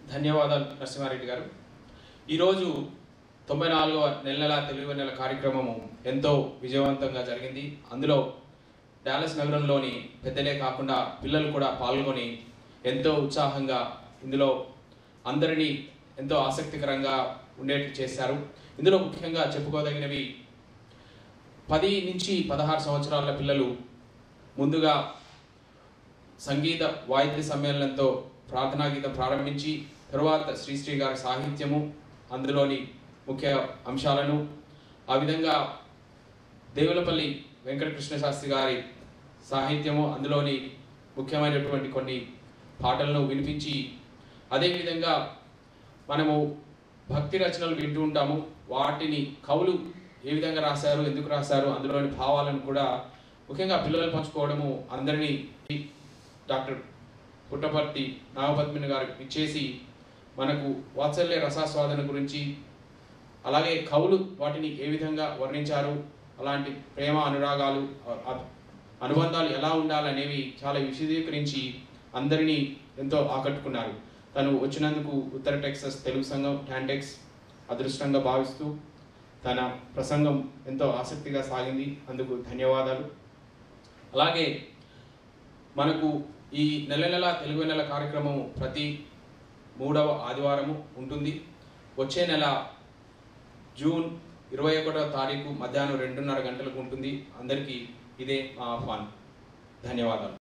ధన్యవాదాలు నరసింహారెడ్డి గారు ఈరోజు తొంభై నాలుగవ నెల నెల తెలుగు నెల కార్యక్రమము ఎంతో విజయవంతంగా జరిగింది అందులో డాలస్ నగరంలోని పెద్దలే కాకుండా పిల్లలు కూడా పాల్గొని ఎంతో ఉత్సాహంగా ఇందులో అందరినీ ఎంతో ఆసక్తికరంగా ఉండేట్టు చేశారు ఇందులో ముఖ్యంగా చెప్పుకోదగినవి పది నుంచి పదహారు సంవత్సరాల పిల్లలు ముందుగా సంగీత వాయిద్య సమ్మేళనంతో ప్రార్థనా గీతం ప్రారంభించి తరువాత శ్రీశ్రీ గారి సాహిత్యము అందులోని ముఖ్య అంశాలను ఆ విధంగా దేవులపల్లి వెంకటకృష్ణ శాస్త్రి గారి సాహిత్యము అందులోని ముఖ్యమైనటువంటి కొన్ని పాటలను వినిపించి అదేవిధంగా మనము భక్తి రచనలు వింటూ ఉంటాము వాటిని కవులు ఏ విధంగా రాశారు ఎందుకు రాశారు అందులోని భావాలను కూడా ముఖ్యంగా పిల్లలు పంచుకోవడము అందరినీ డాక్టర్ పుట్టపర్తి నాగపద్మిని గారు ఇచ్చేసి మనకు వాత్సల్య రసాస్వాదన గురించి అలాగే కవులు వాటిని ఏ విధంగా వర్ణించారు అలాంటి ప్రేమ అనురాగాలు అ- అ- అనుబంధాలు ఎలా ఉండాలనేవి చాలా విశదీకరించి అందరినీ ఎంతో ఆకట్టుకున్నారు తను వచ్చినందుకు ఉత్తర టెక్సస్ తెలుగు సంఘం టాంటెక్స్ అదృష్టంగా భావిస్తూ తన ప్రసంగం ఎంతో ఆసక్తిగా సాగింది అందుకు ధన్యవాదాలు అలాగే మనకు ఈ నెల నెల తెలుగు నెల కార్యక్రమం ప్రతి మూడవ ఆదివారము ఉంటుంది వచ్చే నెల జూన్ ఇరవై ఒకటో తారీఖు మధ్యాహ్నం రెండున్నర గంటలకు ఉంటుంది అందరికీ ఇదే మా ఆహ్వానం ధన్యవాదాలు